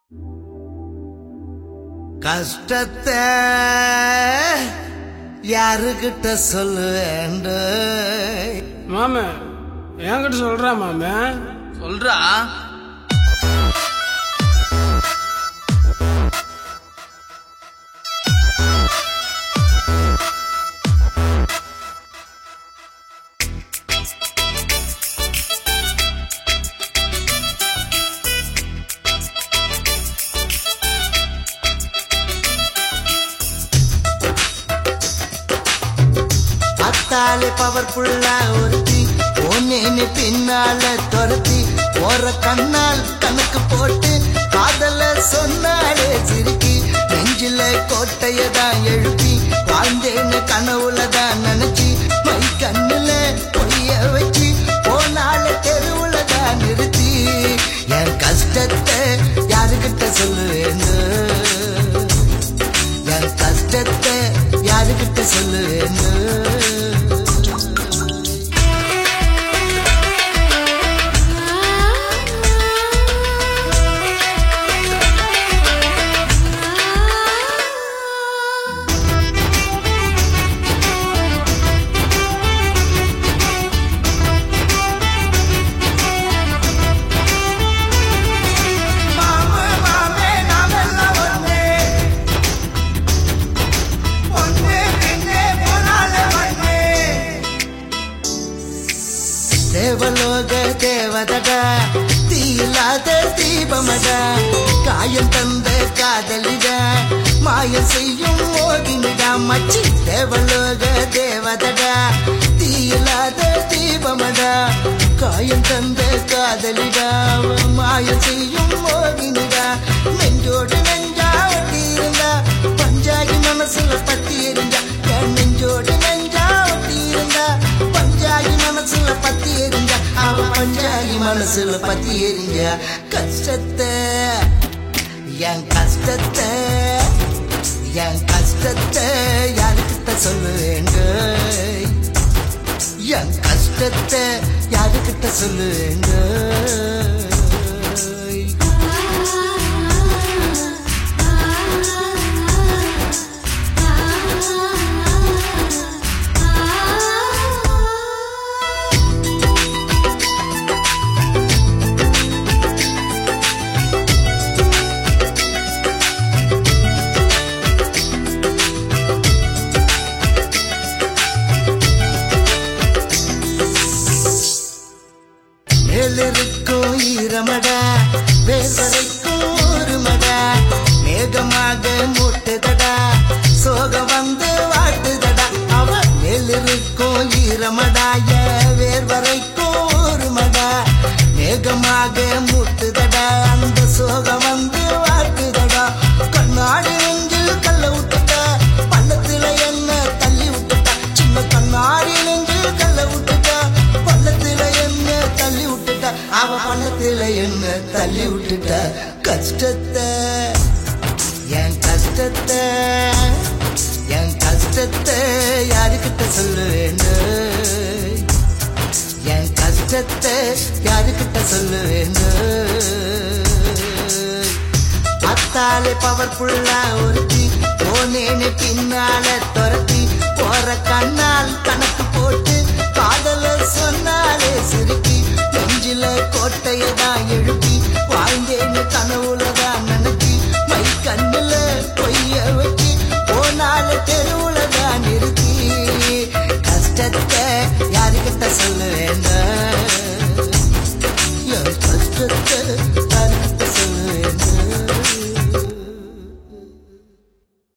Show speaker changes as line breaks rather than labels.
கஷ்டத்தை யாருக்கிட்ட சொல்லுவேண்டு
மாம என்கிட்ட சொல்றா மாம
சொல்றா
அத்தாலே பவர்ஃபுல்லா ஒருத்தி ஒன்னேன்னு பின்னால துரத்தி போற கண்ணால் கணக்கு போட்டு காதல சொன்னாலே சிரிக்கி நெஞ்சில கோட்டைய தான் எழுப்பி வாழ்ந்தேன்னு கனவுல தான் நினைச்சி மை கண்ணுல பொய்ய வச்சு போனால தெருவுல தான் நிறுத்தி என் கஷ்டத்தை யாருக்கிட்ட சொல்லுவேன்னு என் கஷ்டத்தை யாருக்கிட்ட சொல்லுவேன்னு தேவலோக தேவதடா தீயில்லாத தீபமடா காயம் தந்த காதலிடா மாயம் செய்யும் மோகினிடா மச்சி தேவலோக தேவதடா தீயில்லாத தீபமடா காயம் தந்த காதலிடா மாயம் செய்யும் மோகினிடா நெஞ்சோடு நெஞ்சா ஒட்டி இருந்தா பஞ்சாகி மனசுல பத்தி எரிஞ்சா என் நெஞ்சோடு நெஞ்சா ஒட்டி இருந்தா பஞ்சாகி மனசுல பத்தி எரிஞ்சா அவ பஞ்சாகி மனசுல பத்தி எரிஞ்சா கஷ்டத்தை என் கஷ்டத்தை என் கஷ்டத்தை யாருக்கிட்ட சொல்லுவேங்க என் கஷ்டத்தை யாருக்கிட்ட சொல்லுவேங்க மேலிருக்கும் ஈரமடா வேர்வரைக்கும் ஊருமடா மேகமாக மூட்டுதடா சோகம் வந்து வாட்டுதடா அவ மேலிருக்கும் ஈரமடாய வேர்வரைக்கும் ஊருமடா மேகமாக மூட்டுதடா அந்த சோகம் வந்து வாட்டுதடா கண்ணாடி நெஞ்சில் கல்ல விட்டுட்டா பள்ளத்துல என்ன தள்ளி விட்டுட்டா சின்ன கண்ணாடி நெஞ்சில் கல்ல விட்டுட்டா பள்ளத்துல என்ன தள்ளி விட்டுட்டா அவ பள்ளத்துல என்ன தள்ளி விட்டுட்டா கஷ்டத்தை என் கஷ்டத்தை என் கஷ்டத்தை யாருக்கிட்ட சொல்லுவேன்னு என் கஷ்டத்தை யாருக்கிட்ட சொல்லுவேன்னு அத்தாலே பவர்ஃபுல்லா ஒருத்தி போனேன்னு பின்னால துரத்தி போற கண்ணால் கணக்கு போட்டு காதல சொன்னாலே சிரிக்கி நெஞ்சில கோட்டைய தான் எழுப்பி வாழ்ந்தேன்னு கனவுல தான் நினைச்சி மை கண்ணுல பொய்ய வச்சு போனால தெரு